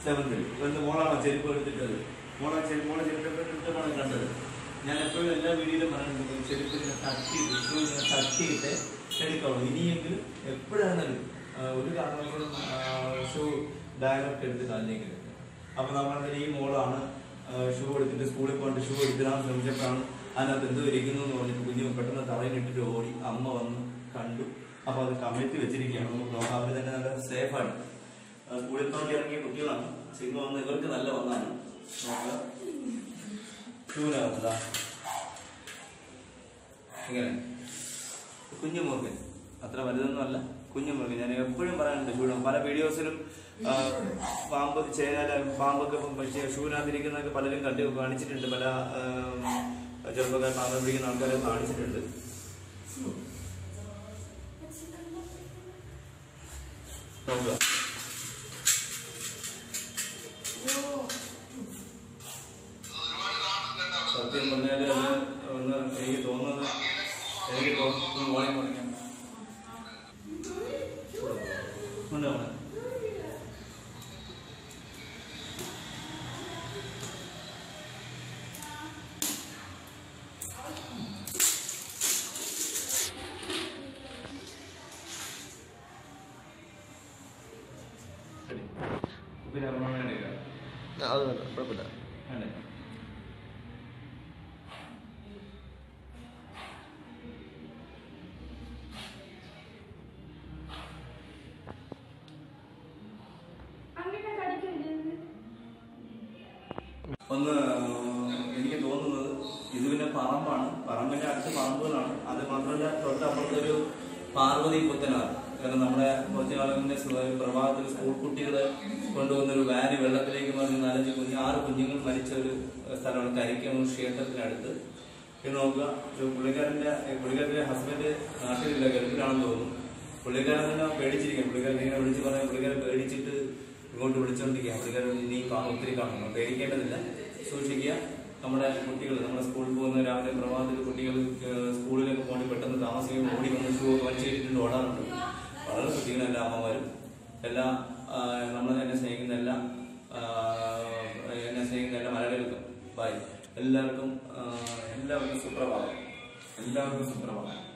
സെവന്തിൽ ഇവന്റെ മോളാണോ ചെരുപ്പ് എടുത്തിട്ടത് മോളെ ചെരുപ്പ് മോളെ ചെരുപ്പ് എടുത്തിട്ടാണ് കണ്ടത് ഞാൻ എപ്പോഴും എല്ലാ വീഡിയോയിലും പറയുന്നത് ചെരുപ്പ് ഇങ്ങനെ തട്ടിയിട്ട് ഷൂ ഇങ്ങനെ തട്ടിയിട്ട് എടുക്കുള്ളൂ ഇനിയെങ്കിലും എപ്പോഴാണെങ്കിലും ആ, ഒരു കാരണവശാലും ഷൂ ഡയറക്റ്റ് എടുത്തിട്ട് അല്ലെങ്കിൽ അപ്പൊ നമ്മളെ ഈ മോളാണ് ഷൂ എടുത്തിട്ട് സ്കൂളിൽ പോയിട്ട് ഷൂ എടുത്തിടാൻ ശ്രമിച്ചപ്പോഴാണ് അതിനകത്ത് എന്തോ ഇരിക്കുന്നു എന്ന് പറഞ്ഞിട്ട് കുഞ്ഞു പെട്ടെന്ന് തറയിലിട്ടിട്ട് ഓടി അമ്മ വന്ന് കണ്ടു അപ്പൊ അത് കമഴ്ത്തി വെച്ചിരിക്കുകയാണ് നമുക്ക് നോക്കാം അവര് തന്നെ നല്ല സേഫാണ് സ്കൂളിൽ പോയിട്ട് ഇറങ്ങിയ കുട്ടികളാണ് സിനിമ വന്ന് ഇവർക്ക് നല്ല വന്നാണ് നോക്കാം ഷൂവിനകത്തതാ ഇങ്ങനെ കുഞ്ഞു മുറുകൻ അത്ര വലുതൊന്നും അല്ല കുഞ്ഞു മുറുകൻ ഞാൻ എപ്പോഴും പറയാനുണ്ട് ഷൂ പല വീഡിയോസിലും ആ, പാമ്പ് ചേരാല പാമ്പൊക്കെ പക്ഷേ ഷൂവിനകത്തിരിക്കുന്നതൊക്കെ പലരും കണ്ടു കാണിച്ചിട്ടുണ്ട് പല ആ, ചെറുപ്പക്കാർ പാമ്പ് പിടിക്കുന്ന ആൾക്കാരെ കാണിച്ചിട്ടുണ്ട് നോക്കുക സത്യം പറഞ്ഞാൽ അത് ഒന്ന് എനിക്ക് തോന്നുന്നത് എനിക്ക് തോന്നുന്നു മോർണിംഗ് മോർണിംഗ് ഉണ്ടാവണം പിന്നെ അമ്മ വേണ്ടില്ല അത് വേണ്ട കുഴപ്പമില്ല വേണ്ടേ അങ്ങനെ കടിക്കരുത് ഒന്ന് എനിക്ക് തോന്നുന്നത് ഇത് പിന്നെ പറമ്പാണ് പറമ്പിന്റെ അടുത്ത് പറമ്പുകളാണ് അത് മാത്രമല്ല തൊട്ടപ്പുറത്തൊരു പാർവതി പുത്തനാണ് കാരണം നമ്മുടെ കുറച്ച് കാലം മുന്നേ സ്കൂൾ- പ്രഭാതത്തിൽ സ്കൂൾ കുട്ടികളെ കൊണ്ടുവന്ന ഒരു വാന് വെള്ളത്തിലേക്ക് മറിഞ്ഞ് നാലഞ്ച് കുഞ്ഞ് ആറ് കുഞ്ഞുങ്ങൾ മരിച്ച ഒരു സ്ഥലമാണ് കരിക്കമൂർ ക്ഷേത്രത്തിനടുത്ത് ഇത് നോക്കുക ഒരു പുള്ളിക്കാരന്റെ പുള്ളിക്കാരന്റെ ഹസ്ബൻഡ് നാട്ടിലില്ല ഗൾഫിലാണെന്ന് തോന്നുന്നു പുള്ളിക്കാരൻ തന്നെ പേടിച്ചിരിക്കും പുള്ളിക്കാരൻ ഇങ്ങനെ വിളിച്ച് പറഞ്ഞാൽ പുള്ളിക്കാരൻ പേടിച്ചിട്ട് ഇങ്ങോട്ട് വിളിച്ചോണ്ടിരിക്കുക പുള്ളിക്കാരൻ ഇനി കാണും ഒത്തിരി കാണണം പേടിക്കേണ്ടതില്ല സൂക്ഷിക്കുക നമ്മുടെ കുട്ടികൾ നമ്മുടെ സ്കൂളിൽ പോകുന്ന രാവിലെ പ്രഭാതത്തിൽ കുട്ടികൾ ഏഹ്, സ്കൂളിലൊക്കെ പോകി പെട്ടെന്ന് താമസിക്കുമ്പോൾ ഓടി വന്ന് ഷൂ ഒക്കെ വലിച്ചേറ്റിട്ടുണ്ട് ഓടാറുണ്ട് വളരെ ശ്രദ്ധിക്കണം എല്ലാ അമ്മമാരും എല്ലാ ആഹ്, നമ്മളെ എന്നെ സ്നേഹിക്കുന്ന എല്ലാ ആഹ്, എന്നെ സ്നേഹിക്കുന്ന എല്ലാ മലയാളികൾക്കും ബൈ എല്ലാവർക്കും ആഹ്, എല്ലാവർക്കും സുപ്രഭാതം എല്ലാവർക്കും സുപ്രഭാതം